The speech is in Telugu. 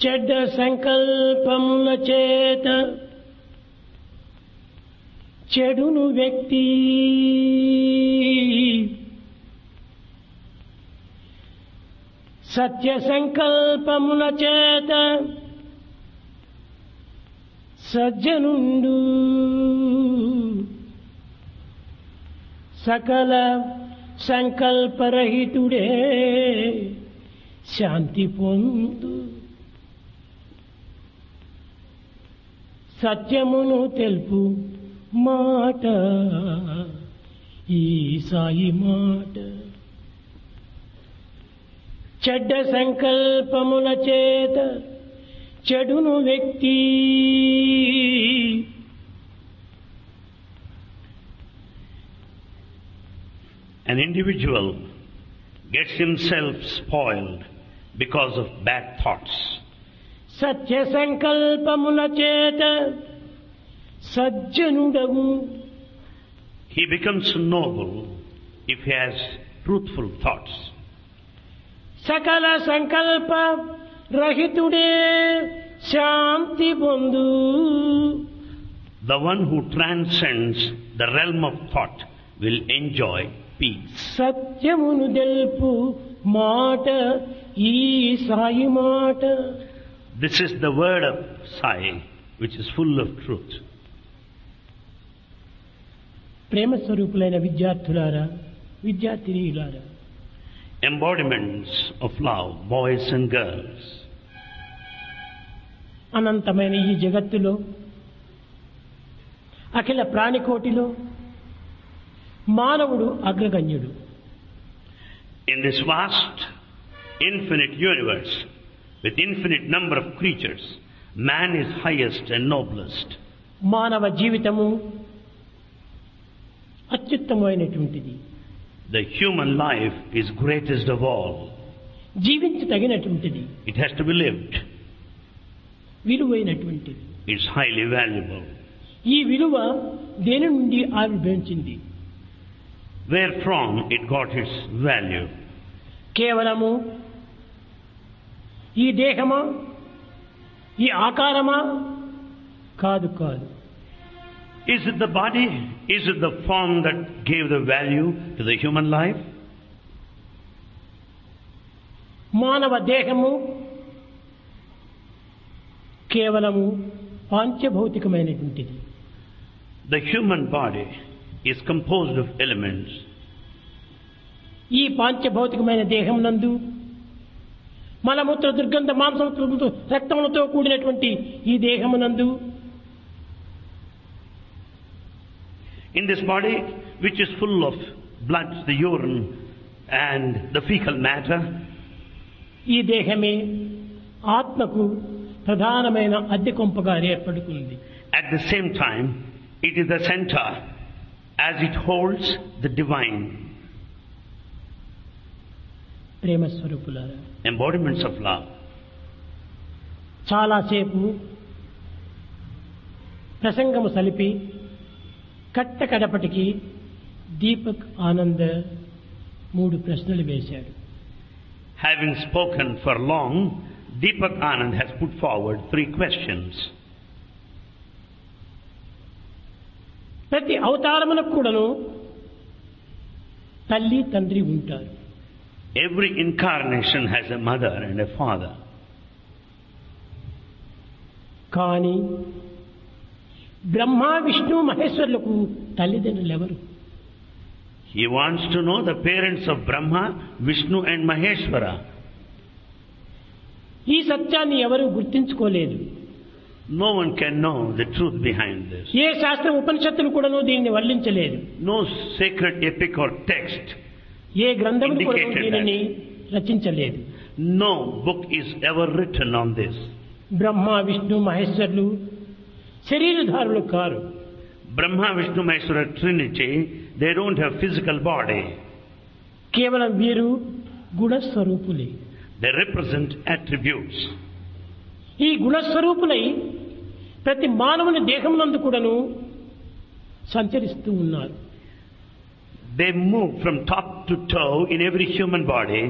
చెడ్డ సంకల్పముల చేత చెడును వ్యక్తి సత్య సంకల్పముల చేత సజ్జనుండు సకల సంకల్పరహితుడే శాంతి పొందు సత్యమును తెలుపు మాట ఈ సాయి మాట చెడ్డ సంకల్పముల చేత చెడును వ్యక్తి An individual gets himself spoiled because of bad thoughts. సత్య సంకల్పముల చేత సజ్జనుడవు He becomes noble if he has truthful thoughts. సకల సంకల్ప రహితుడే శాంతి పొందు The one who transcends the realm of thought will enjoy peace. సత్యమును తెలుపు మాట ఈ సాయి మాట This is the word of Sai, which is full of truth. ప్రేమ స్వరూపులైన విద్యార్థులారా విద్యార్థినీయులారా Embodiments of love, boys and girls. అనంతమైన ఈ జగత్తులో అఖిల ప్రాణికోటిలో మానవుడు అగ్రగణ్యుడు In this vast, infinite universe, with infinite number of creatures, man is highest and noblest. మానవ జీవితము అత్యుత్తమైనటువంటిది The human life is greatest of all. జీవించి తగినటువంటిది It has to be lived. విలువైనటువంటిది It's highly valuable. ఈ విలువ దేని నుండి ఆవిర్భవించింది Wherefrom it got its value. కేవలము ఈ దేహమా ఈ ఆకారమా కాదు కాదు Is it the body? Is it the form that gave the value to the human life? మానవ దేహము కేవలము పాంచభౌతికమైనటువంటిది The human body is composed of elements. ఈ పాంచభౌతికమైన దేహం నందు మలమూత్ర దుర్గంధ మాంసములతో రక్తములతో కూడినటువంటి ఈ దేహమునందు In this body, which is full of blood, the urine, and the fecal matter, ఈ దేహమే ఆత్మకు ప్రధానమైన అద్దె కొంపగా ఏర్పడుతుంది at the same time, it is the center as it holds the divine ప్రేమ స్వరూపులారా embodiments of love. చాలాసేపు ప్రసంగము సలిపి కట్ట కడపటికి దీపక్ ఆనంద్ మూడు ప్రశ్నలు వేశాడు Having spoken for long, Deepak Anand has put forward three questions. ప్రతి అవతారమునకు కూడాను తల్లి తండ్రి ఉంటారు Every incarnation has a mother and a father. కానీ బ్రహ్మ విష్ణు మహేశ్వరులకు తల్లిదండ్రులు ఎవరు He wants to know the parents of Brahma, Vishnu and Maheshwara. ఈ సత్యాన్ని ఎవరు గుర్తించుకోలేదు No one can know the truth behind this. ఏ శాస్త్ర ఉపనిషత్తులు కూడాను దీన్ని వర్ణించలేదు No sacred epic or text, ఏ గ్రంథములు కూడా Indicated దీనిని రచించలేదు no book is ever written on this. Brahma Vishnu మహేశ్వరులు శరీరధారులు కారు Brahma, Vishnu, Maheshwara Trinity, they don't have physical body. కేవలం వీరు గుణస్వరూపులే They represent attributes. ఈ గుణస్వరూపులై ప్రతి మానవుని దేహమునందు కూడాను సంచరిస్తూ ఉన్నారు They move from top to toe in every human body